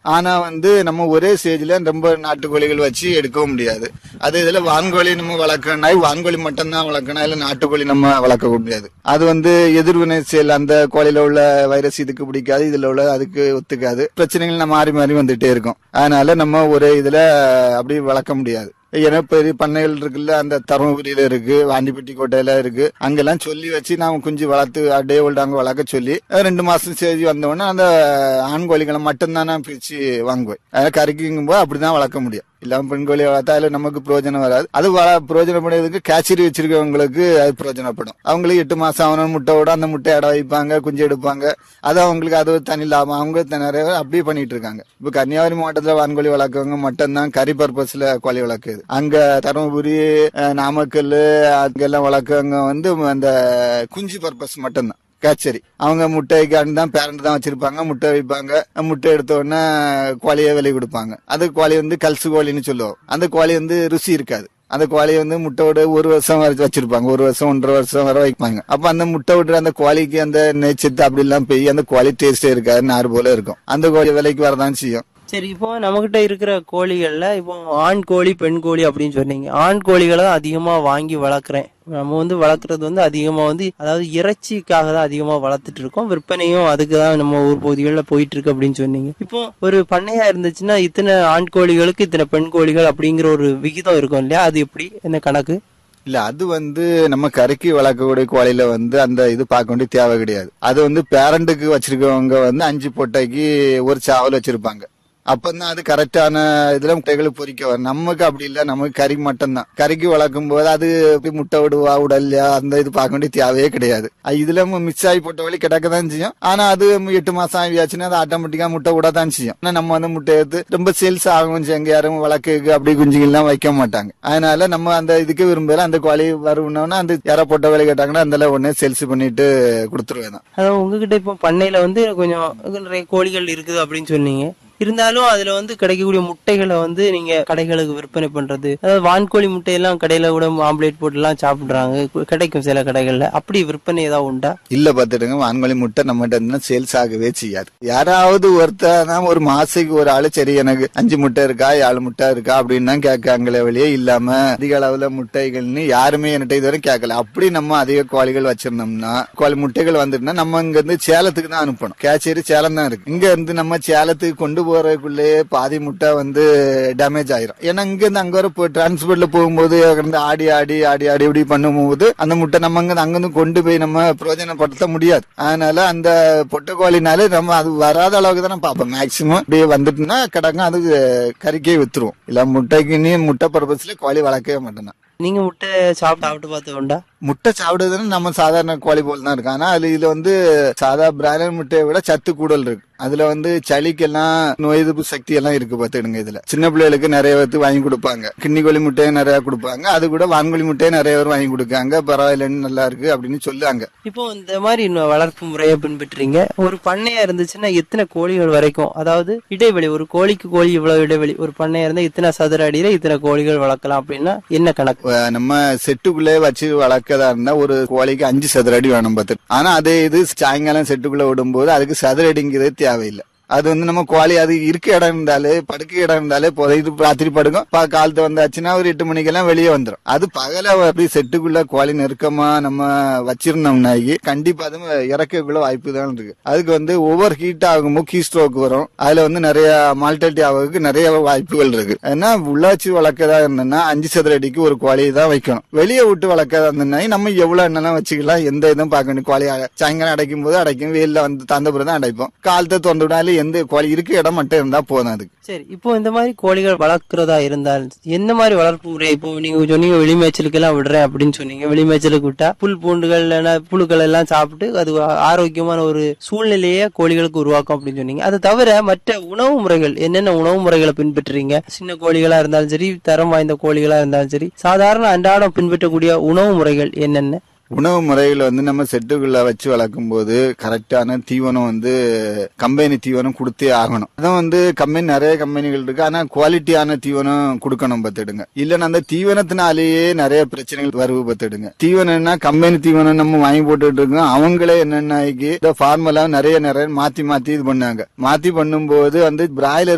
ஆனா வந்து நம்ம ஒரே ஸ்டேஜ்ல ரொம்ப நாட்டுக்கோழிகள் வச்சு எடுக்கவும் முடியாது அதே இதுல வான்கோழி நம்ம வளர்க்கணும்னா வான்கோழி மட்டும் தான் வளர்க்கணும் இல்ல நாட்டுக்கோழி நம்ம வளர்க்க முடியாது அது வந்து எதிர்வினை செயல் அந்த கோழியில உள்ள வைரஸ் இதுக்கு பிடிக்காது இதுல உள்ள அதுக்கு ஒத்துக்காது பிரச்சனைகள் நம்ம மாறி மாறி வந்துட்டே இருக்கும் அதனால நம்ம ஒரே இதுல அப்படி வளர்க்க முடியாது ஏன்னா பெரிய பண்ணைகள் இருக்குல்ல அந்த தருமபுரியில இருக்கு வாண்டிப்பட்டி கோட்டையில இருக்கு அங்கெல்லாம் சொல்லி வச்சு நாம குஞ்சு வளர்த்து டே ஓல்டு அங்க வளர்க்க சொல்லி அஹ் ரெண்டு மாசம் சேதி வந்தோடனே அந்த ஆண் கோழிகளை மட்டும்தான் நான் பிரிச்சு வாங்குவேன் அதாவது கறிக்குங்கும் போது அப்படிதான் வளர்க்க முடியும் இல்லாம பெண் கோழி வளர்த்தா அதுல நமக்கு பிரயோஜனம் வராது அது வள- பிரயோஜனப்படுறதுக்கு கேச்சரி வச்சிருக்கவங்களுக்கு அது பிரயோஜனப்படும் அவங்களுக்கு எட்டு மாசம் ஆகணும் முட்டை விட அந்த முட்டை இட வைப்பாங்க குஞ்சு எடுப்பாங்க அது அவங்களுக்கு அது ஒரு தனி லாபம் அவங்க த- நிறைய பேர் அப்படியே பண்ணிட்டு இருக்காங்க இப்ப கன்னியாகுமரி மாவட்டத்துல வான்கோழி வளர்க்கவங்க மட்டும்தான் கறி பர்பஸ்ல கோழி வளர்க்குது அங்க தருமபுரி அஹ், நாமக்கல் அங்கெல்லாம் வளர்க்கவங்க வந்து அந்த குஞ்சு பர்பஸ் மட்டும்தான் கேச்சரி அவங்க முட்டைக்கு தான் பேரண்ட் தான் வச்சிருப்பாங்க முட்டை வைப்பாங்க முட்டை எடுத்த உடனே கோழியை விலை கொடுப்பாங்க அது கோழி வந்து கல்சு கோழின்னு சொல்லுவோம் அந்த கோழி வந்து ருசி இருக்காது அந்த கோழியை வந்து முட்டையோட ஒரு வருஷம் வரைக்கும் வச்சிருப்பாங்க ஒரு வருஷம் ஒன்றரை வருஷம் வரை வைப்பாங்க அப்ப அந்த முட்டை விடுற அந்த கோழிக்கு அந்த நெச்சத்து அப்படி எல்லாம் போய் அந்த கோழி டேஸ்டே இருக்காது நார் போல இருக்கும் அந்த கோழி விலைக்கு வரதான் செய்யும் சரி இப்போ நம்மகிட்ட இருக்கிற கோழிகள்ல இப்போ ஆண் கோழி பெண் கோழி அப்படின்னு சொன்னீங்க ஆண் கோழிகளை தான் அதிகமா வாங்கி வளர்க்குறேன் நம்ம வந்து வளர்க்குறது வந்து அதிகமா வந்து அதாவது இறைச்சிக்காக தான் அதிகமா வளர்த்துட்டு இருக்கோம் விற்பனையும் அதுக்கு தான் நம்ம ஊர் பகுதிகளில் போயிட்டு இருக்கு அப்படின்னு சொன்னீங்க இப்போ ஒரு பண்ணையா இருந்துச்சுன்னா இத்தனை ஆண் கோழிகளுக்கு இத்தனை பெண் கோழிகள் அப்படிங்கிற ஒரு விகிதம் இருக்கும் இல்லையா அது எப்படி என்ன கணக்கு இல்ல அது வந்து நம்ம கறிக்கு வளர்க்கக்கூடிய கோழியில வந்து அந்த இது பார்க்க வேண்டிய தேவை கிடையாது அது வந்து பேரண்ட்டுக்கு வச்சிருக்கவங்க வந்து அஞ்சு பொட்டைக்கு ஒரு சாவல் வச்சிருப்பாங்க அப்பதான் அது கரெக்டான இதுல முட்டைகளை பொறிக்க வரும் நமக்கு அப்படி இல்ல நமக்கு கறி மட்டும் தான் கறிக்கு வளர்க்கும் போது அது எப்படி முட்டை விடுவா உடல்லையா அந்த இது பார்க்க வேண்டிய தேவையே கிடையாது அது இதுல மிஸ் ஆகி போட்ட வழி கிடக்க தான் செய்யும் ஆனா அது எட்டு மாசம் ஆகியாச்சுன்னா அது ஆட்டோமேட்டிக்கா முட்டை விட தான் செய்யும் ஆனா நம்ம வந்து முட்டை எடுத்து ரொம்ப சேல்ஸ் ஆகும் எங்க யாரும் வழக்குக்கு அப்படி குஞ்சுகள்லாம் வைக்க மாட்டாங்க அதனால நம்ம அந்த இதுக்கு விரும்பல அந்த கோழி வருவோம்னா அந்த யாரா போட்ட வேலை கேட்டாங்கன்னா அந்த உடனே சேல்ஸ் பண்ணிட்டு கொடுத்துருவேன் தான் அதாவது உங்ககிட்ட இப்போ பண்ணையில வந்து கொஞ்சம் நிறைய கோழிகள் இருக்குது அப்படின்னு சொன்னீங்க இருந்தாலும் அதுல வந்து கிடைக்கக்கூடிய முட்டைகளை வந்து நீங்க கடைகளுக்கு விற்பனை பண்றது அதாவது வான்கோழி முட்டையெல்லாம் கடையில கூட ஆம்லேட் போட்டு எல்லாம் சாப்பிடுறாங்க கு- கிடைக்கும் சில கடைகள்ல அப்படி விற்பனை ஏதாவது உண்டா இல்ல பாத்துடுங்க வான்கோழி முட்டை நம்மகிட்ட இருந்தா சேல்ஸ் ஆகவே செய்யாது யாராவது ஒருத்தர் தான் ஒரு மாசத்துக்கு ஒரு ஆளு சரி எனக்கு அஞ்சு முட்டை இருக்கா ஏழு முட்டை இருக்கா அப்படின்னு தான் கேட்காங்களே வெளியே இல்லாம அதிக அளவுல முட்டைகள்னு யாருமே என்கிட்ட இதுவரை கேட்கல அப்படி நம்ம அதிக கோழிகள் வச்சிருந்தோம்னா கோழி முட்டைகள் வந்துட்டுனா நம்ம இங்க இருந்து சேலத்துக்கு தான் அனுப்பணும் கேச்சேரி சேலம் தான் இருக்கு இங்க இருந்து நம்ம சேலத்துக்கு கொண்டு போறதுக்குள்ளேயே பாதி முட்டை வந்து டேமேஜ் ஆயிரும் ஏன்னா இங்க இருந்து அங்க வர போய் டிரான்ஸ்போர்ட்ல போகும்போது அங்கிருந்து ஆடி ஆடி ஆடி ஆடி இப்படி பண்ணும்போது அந்த முட்டை நம்ம அங்க அங்கிருந்து கொண்டு போய் நம்ம பிரயோஜனப்படுத்த முடியாது அதனால அந்த பொட்டைக்கோழினாலே நம்ம அது வராத அளவுக்கு தான் நம்ம பார்ப்போம் மேக்சிமம் இப்படியே வந்துட்டுனா கிடக்கும் அது கறிக்கே வித்துருவோம் இல்ல முட்டைக்கு நீ முட்டை பர்பஸ்ல கோழி வளர்க்கவே மாட்டேன் நான். நீங்க முட்டை சாப்பிட்டு சாப்பிட்டு பார்த்து உண்டா முட்டை சாப்பிடுறதுன்னு நம்ம சாதாரண கோழி போல் தான் இருக்கு ஆனா அதுல இதுல வந்து சாதா பிராய்லர் முட்டையை விட சத்து கூடல் இருக்கு அதுல வந்து சளிக்கெல்லாம் நோய் எதிர்ப்பு சக்தி எல்லாம் இருக்கு பார்த்துடுங்க இதுல சின்ன பிள்ளைகளுக்கு நிறைய பேர்த்து வாங்கி கொடுப்பாங்க கிண்ணி கோழி முட்டையை நிறைய கொடுப்பாங்க அது கூட வான்கோழி முட்டையை நிறைய பேர் வாங்கி கொடுக்காங்க பரவாயில்லன்னு நல்லா இருக்கு அப்படின்னு சொல்லுவாங்க இப்போ இந்த மாதிரி இன்னும் வளர்ப்பு முறையை பின்பற்றுறீங்க ஒரு பண்ணையா இருந்துச்சுன்னா எத்தனை கோழிகள் வரைக்கும் அதாவது இடைவெளி ஒரு கோழிக்கு கோழி இவ்வளவு இடைவெளி ஒரு பண்ணையா இருந்தா இத்தனை சதுர அடியில இத்தனை கோழிகள் வளர்க்கலாம் அப்படின்னா என்ன கணக்கு அஹ் நம்ம செட்டுக்குள்ளே வச்சு வளர்க்கதா இருந்தா ஒரு கோழிக்கு அஞ்சு சதுர அடி வேணும் பார்த்து ஆனா அதே இது சாயங்காலம் செட்டுக்குள்ள விடும்போது அதுக்கு சதுர அடிங்கிறது தேவையில்லை அது வந்து நம்ம கோழி அது இருக்க இடம் இருந்தாலே படுக்க இடம் இருந்தாலே போதும் இது ராத்திரி படுக்கும் பா காலத்து வந்தாச்சுன்னா ஒரு எட்டு மணிக்கெல்லாம் வெளியே வந்துடும் அது பகல அப்படி செட்டுக்குள்ள கோழி நெருக்கமா நம்ம வச்சிருந்தோம்னாக்கி கண்டிப்பா அது இறக்கக்குள்ள வாய்ப்பு தான் இருக்கு அதுக்கு வந்து ஒவ்வொரு ஹீட் ஆகும்போது கீ ஸ்ட்ரோக் வரும் அதுல வந்து நிறைய மால்டாலிட்டி ஆகிறதுக்கு நிறைய வாய்ப்புகள் இருக்கு ஏன்னா உள்ளாச்சி வளர்க்கதா இருந்ததுன்னா அஞ்சு சதுர அடிக்கு ஒரு கோழியை தான் வைக்கணும் வெளியே விட்டு வளர்க்கதா இருந்ததுன்னா நம்ம எவ்வளவு என்னெல்லாம் வச்சுக்கலாம் எந்த இதுவும் பார்க்க வேண்டிய கோழி அ- சாயங்காலம் அடைக்கும் போது அடைக்கும் வெயில்ல வந்து தந்தபுரம் தான் அடைப்போம் காலத்தை திறந்து விடாலும் எந்த கோழி இருக்க இடம் மட்டும் இருந்தா போதும் அதுக்கு சரி இப்போ இந்த மாதிரி கோழிகள் வளர்க்கறதா இருந்தால் எந்த மாதிரி வளர்ப்பு முறை இப்போ நீங்க சொன்னீங்க வெளிமேய்ச்சலுக்கு எல்லாம் விடுறேன் அப்படின்னு சொன்னீங்க வெளிமேய்ச்சலுக்கு விட்டா புல் பூண்டுகள் இல்லைன்னா புழுக்கள் எல்லாம் சாப்பிட்டு அது ஆரோக்கியமான ஒரு சூழ்நிலையை கோழிகளுக்கு உருவாக்கும் அப்படின்னு சொன்னீங்க அது தவிர மற்ற உணவு முறைகள் என்னென்ன உணவு முறைகளை பின்பற்றுறீங்க சின்ன கோழிகளா இருந்தாலும் சரி தரம் வாய்ந்த கோழிகளா இருந்தாலும் சரி சாதாரண அன்றாடம் பின்பற்றக்கூடிய உணவு முறைகள் என்னென்ன உணவு முறைகள் வந்து நம்ம செட்டுக்குள்ள வச்சு வளர்க்கும் போது கரெக்டான தீவனம் வந்து கம்பெனி தீவனம் கொடுத்தே ஆகணும் அதுவும் வந்து கம்பெனி நிறைய கம்பெனிகள் இருக்கு ஆனா குவாலிட்டியான தீவனம் கொடுக்கணும் பார்த்துடுங்க இல்லைன்னா அந்த தீவனத்தினாலேயே நிறைய பிரச்சனைகள் வருவு பார்த்துடுங்க தீவனம்னா கம்பெனி தீவனம் நம்ம வாங்கி போட்டுட்டு இருக்கோம் அவங்களே என்னென்ன இந்த ஃபார்முலா நிறைய நிறைய மாத்தி மாத்தி இது பண்ணாங்க மாத்தி பண்ணும்போது வந்து பிராய்லர்